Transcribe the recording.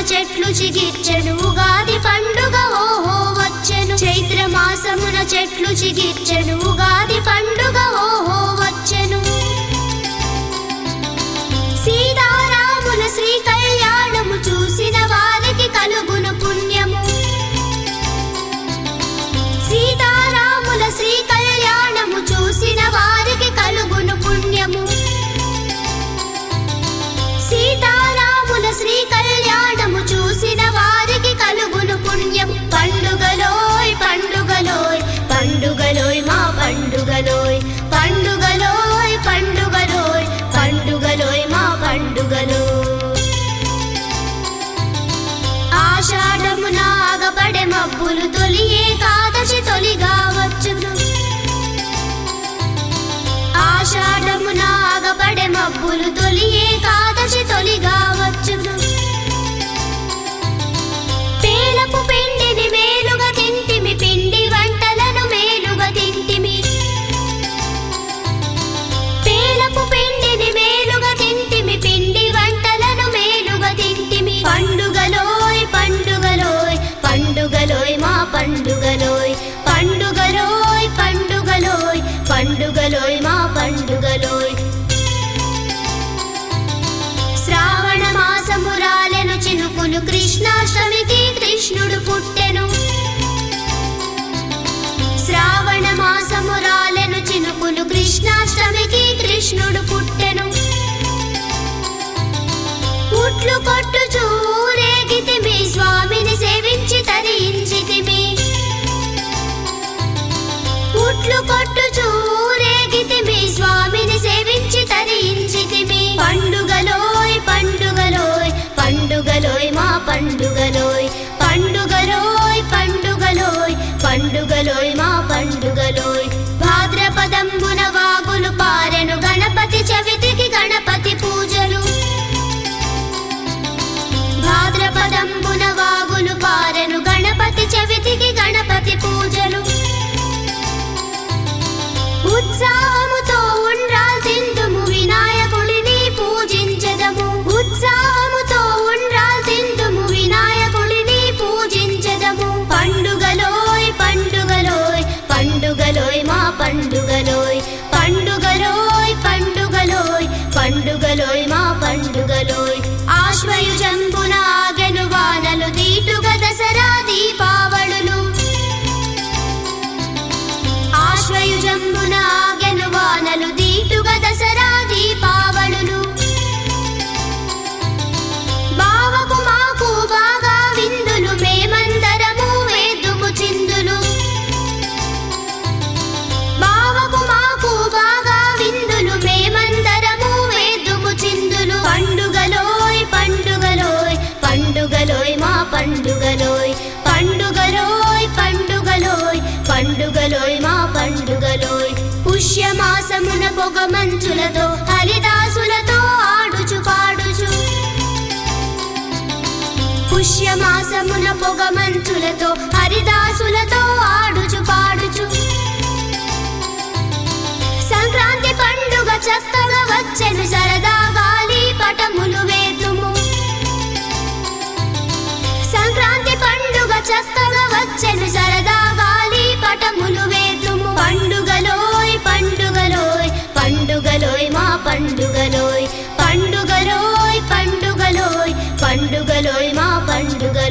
చెట్లు చిగిర్చెను ఉగాది పండుగ ఓహో వచ్చెను చైత్ర మాసమున చెట్లు చిగిర్చెను ఉగాది పండుగ ఓహో వచ్చెను సీతారాముల శ్రీ కళ్యాణము చూసిన వారికి కలుగును పుణ్యము సీతారాముల శ్రీ కళ్యాణము చూసిన వారికి కలుగును పుణ్యము సీతారాముల శ్రీ కళ్యాణము చూసిన వారికి కలుగును పుణ్యం పండుగలోయ్ పండుగలోయ్ పండుగలోయ్ మా పండుగలోయ్ పండుగలోయ్ పండుగలోయ్ పండుగలోయ్ మా పండుగలోయ్ ఆషాఢమున ఆగబడే మబ్బులు తొలి ఏకాదశి తొలిగా వచ్చును ఆషాఢమున ఆగబడే మబ్బులు తొలి ఏకాదశి తొలిగా వచ్చును పేలపు పిండిని మేలుగా తింటిమి పిండి వంటలను మేలుగా తింటిమి పేలపు పిండిని మేలుగా తింటిమి పిండి వంటలను మేలుగా తింటిమి పండుగలోయ్ పండుగలోయ్ పండుగలోయ్ మా పండుగలోయ్ పండుగలోయ్ పండుగలోయ్ పండుగలోయ్ మా పండుగలోయ్ శ్రావణ మాసము రాలెను చినుకులు కృష్ణాష్టమికి కృష్ణుడు పుట్టెను శ్రావణ మాసము రాలెను చినుకులు కృష్ణాష్టమికి కృష్ణుడు పుట్టెను ఉట్లు కొట్టుచూ ఊరేగితిమి స్వామిని సేవించి తరించితిమి ఉట్లు కొట్టుచూ ఊరేగితిమి స్వామిని సేవించి తరించితిమి పండుగలోయ్ పండుగలోయ్ పండుగలోయ్ మా పండుగలోయ్ పండుగలోయ్ పండుగలోయ్ పండుగలోయ్ మా పండుగలోయ్ భాద్రపదంబున వాగులు పారెను గణపతి చవితికి గణపతి పూజలు భాద్రపదంబున వాగులు పారెను గణపతి చవితికి గణపతి పూజలు ఉత్సాహముతో ఉండ్రాల్ తిందుము వినాయకుడిని పూజించదము ఉత్సాహముతో ఉండ్రాల్ తిందుము వినాయకుడిని పూజించదము పండుగలోయ్ పండుగలోయ్ పండుగలోయ్ మా పండుగలోయ్ పండుగలోయ్ పండుగలోయ్ పండుగలోయ్ మా పండుగలోయ్ ఆశ్వయుజంబున ఆగెను వానలు దీటుగా దసరా దీపావళులు ఆశ్వయుజంబున ఆగెను వానలు దీటుగా దసరా దీపావళులు బావకు మాకు బాగా విందులు మేమందరము వేదుము చిందులు బావకు మాకు బాగా విందులు మేమందరము వేదుము చిందులు పండుగలోయ్ పండుగలోయ్ పండుగలోయ్ మా పండుగలోయ్ పండుగలోయ్ పండుగలోయ్ పండుగలోయ్ మా పండుగలోయ్ పుష్యమాసమున పొగ మంచులతో హరిదాసులతో ఆడుచు పాడుచు పుష్యమాసమున పొగ మంచులతో హరిదాసులతో ఆడుచు పాడుచు సంక్రాంతి పండుగ చక్కగా వచ్చెను సరదా గాలి పటములు వేతుము సంక్రాంతి పండుగ చక్కగా వచ్చెను సరదా గాలి పటములు వేతుము పండుగలోయ్ పండుగలోయ్ పండుగలోయ్ మా పండుగలోయ్ పండుగలోయ్ పండుగలోయ్ పండుగలోయ్ మా పండుగ